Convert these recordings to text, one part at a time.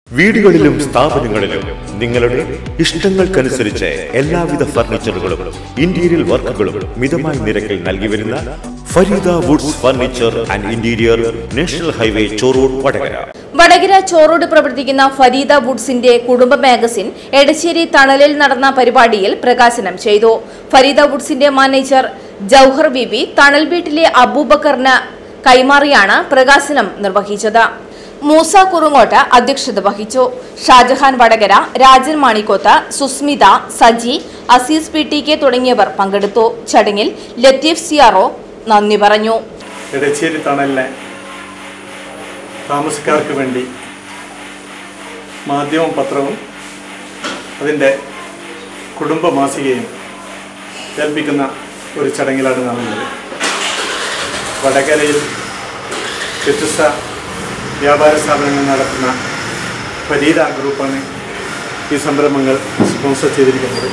വീടുകളിലും സ്ഥാപനങ്ങളിലും നിങ്ങളുടെ ഇഷ്ടങ്ങൾക്കനുസരിച്ച് എല്ലാവിധ ഫർണിച്ചറുകളും ഇന്റീരിയർ വർക്കുകളും മിതമായ നിരക്കിൽ നൽകി വരുന്ന Fareeda Woods furniture and interior national highway Chorur Vadakara Vadakara Chorode പ്രവർത്തിക്കുന്ന ഫരീദ വുഡ്സിന്റെ കുടുംബ മാഗസിൻ എടശ്ശേരി തണലിൽ നടന്ന പരിപാടിയിൽ പ്രകാശനം ചെയ്തു ഫരീദ വുഡ്സിന്റെ മാനേജർ ജൌഹർ ബിബി തണൽ വീട്ടിലെ അബൂബക്കറിന് കൈമാറിയാണ് പ്രകാശനം നിർവഹിച്ചത് മൂസ കുറുങ്ങോട്ട് അധ്യക്ഷത വഹിച്ചു Shajahan Vadakara Rajan Manikoth Susmitha Saji Azeez P T K തുടങ്ങിയവർ പങ്കെടുത്തു ചടങ്ങിൽ ലത്തീഫ് സിയാറോ നന്ദി പറഞ്ഞു എടച്ചേരി തണലിലെ താമസക്കാർക്ക് വേണ്ടി മാധ്യമം പത്രവും അതിൻ്റെ കുടുംബ മാസികയും ഏൽപ്പിക്കുന്ന ഒരു ചടങ്ങിലാണ് നടന്നത് വടകരയിൽ വ്യത്യസ്ത വ്യാപാര സ്ഥാപനങ്ങൾ നടത്തുന്ന ഫരീദ ഗ്രൂപ്പാണ് ഈ സംരംഭങ്ങൾ സ്പോൺസർ ചെയ്തിരിക്കുന്നത്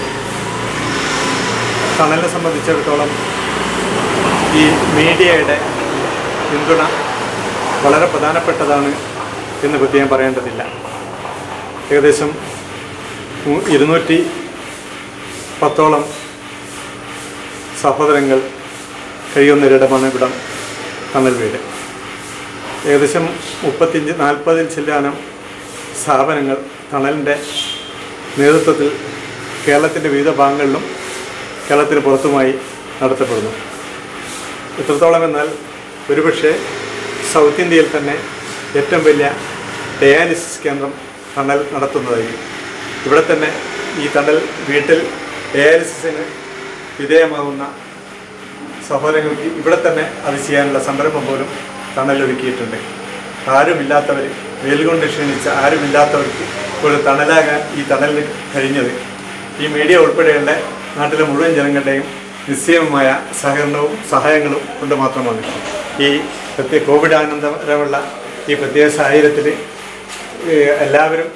തണലിനെ സംബന്ധിച്ചിടത്തോളം ഈ മീഡിയയുടെ പിന്തുണ വളരെ പ്രധാനപ്പെട്ടതാണ് എന്ന് പ്രത്യേകം പറയേണ്ടതില്ല ഏകദേശം മു- ഇരുന്നൂറ്റി പത്തോളം സഹോദരങ്ങൾ കഴിയുന്നൊരിടമാണ് ഇവിടം തണൽ വീട് ഏകദേശം മുപ്പത്തിയഞ്ച് നാൽപ്പതിൽ ചില്ലാനം സ്ഥാപനങ്ങൾ തണലിൻ്റെ നേതൃത്വത്തിൽ കേരളത്തിൻ്റെ വിവിധ ഭാഗങ്ങളിലും കേരളത്തിന് പുറത്തുമായി നടത്തപ്പെടുന്നു എത്രത്തോളം എന്നാൽ ഒരുപക്ഷെ സൗത്ത് ഇന്ത്യയിൽ തന്നെ ഏറ്റവും വലിയ ഡയാലിസിസ് കേന്ദ്രം തണൽ നടത്തുന്നതായിരിക്കും ഇവിടെ തന്നെ ഈ തണൽ വീട്ടിൽ ഡയാലിസിസിന് വിധേയമാകുന്ന സഹോദരങ്ങൾക്ക് ഇവിടെ തന്നെ അത് ചെയ്യാനുള്ള സംരംഭം പോലും തണൽ ഒരുക്കിയിട്ടുണ്ട് ആരുമില്ലാത്തവർ വെയിൽ കൊണ്ട് ക്ഷീണിച്ച ആരുമില്ലാത്തവർക്ക് ഒരു തണലാകാൻ ഈ തണലിന് കഴിഞ്ഞത് ഈ മീഡിയ ഉൾപ്പെടെയുള്ള നാട്ടിലെ മുഴുവൻ ജനങ്ങളുടെയും നിശ്ചയമായ സഹകരണവും സഹായങ്ങളും കൊണ്ട് മാത്രമാണ് ഈ പ്രത്യേക കോവിഡ് ആനന്തരമുള്ള ഈ പ്രത്യേക സാഹചര്യത്തിൽ എല്ലാവരും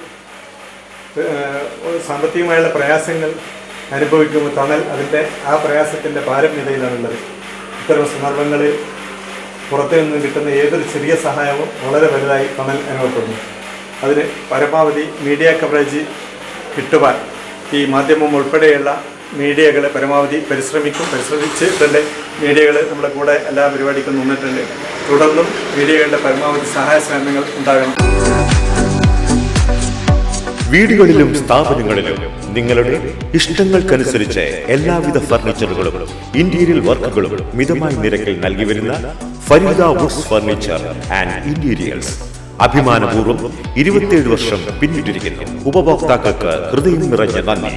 ഏഹ് സാമ്പത്തികമായുള്ള പ്രയാസങ്ങൾ അനുഭവിക്കുമ്പോൾ തണൽ അതിൻ്റെ ആ പ്രയാസത്തിൻ്റെ പാരമ്യതയിലാണുള്ളത് ഇത്തരം സന്ദർഭങ്ങളിൽ പുറത്തു നിന്ന് കിട്ടുന്ന ഏതൊരു ചെറിയ സഹായവും വളരെ വലുതായി തണൽ അനുഭവപ്പെടുന്നു അതിന് പരമാവധി മീഡിയ കവറേജ് കിട്ടുവാൻ ഈ മാധ്യമം ഉൾപ്പെടെയുള്ള മീഡിയകൾ പരമാവധി പരിശ്രമിക്കും പരിശ്രമിച്ചിട്ടുണ്ട് മീഡിയകൾ നമ്മുടെ കൂടെ എല്ലാ പരിപാടിക്കും നിന്നിട്ടുണ്ട് തുടർന്നും മീഡിയകളുടെ പരമാവധി സഹായ സേവനങ്ങൾ ഉണ്ടാകണം വീടുകളിലും സ്ഥാപനങ്ങളിലും നിങ്ങളുടെ ഇഷ്ടങ്ങൾക്കനുസരിച്ച് എല്ലാവിധ ഫർണിച്ചറുകളും ഇന്റീരിയർ വർക്കുകളും മിതമായ നിരക്കിൽ നൽകി വരുന്ന Fareeda Woods furniture and interiors അഭിമാനപൂർവ്വം ഇരുപത്തിയേഴ് വർഷം പിന്നിട്ടിരിക്കുന്നു ഉപഭോക്താക്കൾക്ക് ഹൃദയം നിറഞ്ഞ നന്ദി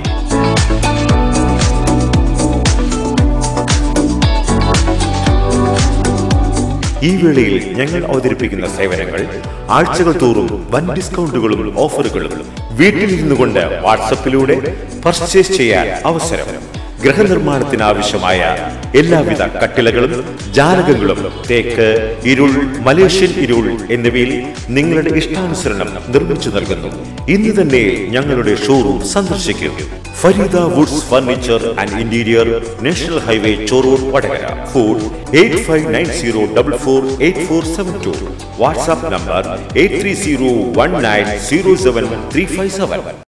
ഈ വേളയിൽ ഞങ്ങൾ അവതരിപ്പിക്കുന്ന സേവനങ്ങൾ ആഴ്ചകൾ തോറും വൻ ഡിസ്കൗണ്ടുകളും ഓഫറുകളും വീട്ടിലിരുന്നു കൊണ്ട് വാട്സപ്പിലൂടെ പർച്ചേസ് ചെയ്യാൻ അവസരം ഗൃഹനിർമ്മാണത്തിന് ആവശ്യമായ എല്ലാവിധ കട്ടിലകളും ജാലകങ്ങളും തേക്ക് ഇരുൾ മലേഷ്യൻ ഇരുൾ എന്നിവയിൽ നിങ്ങളുടെ ഇഷ്ടാനുസരണം നിർമ്മിച്ചു നൽകുന്നു ഇന്ന് തന്നെ ഞങ്ങളുടെ ഷോറൂം സന്ദർശിക്കൂ Fareeda Woods furniture and interior national highway Chorur Vadakara phone eight five nine zero double four eight four seven two WhatsApp number eight three zero one nine zero seven three five seven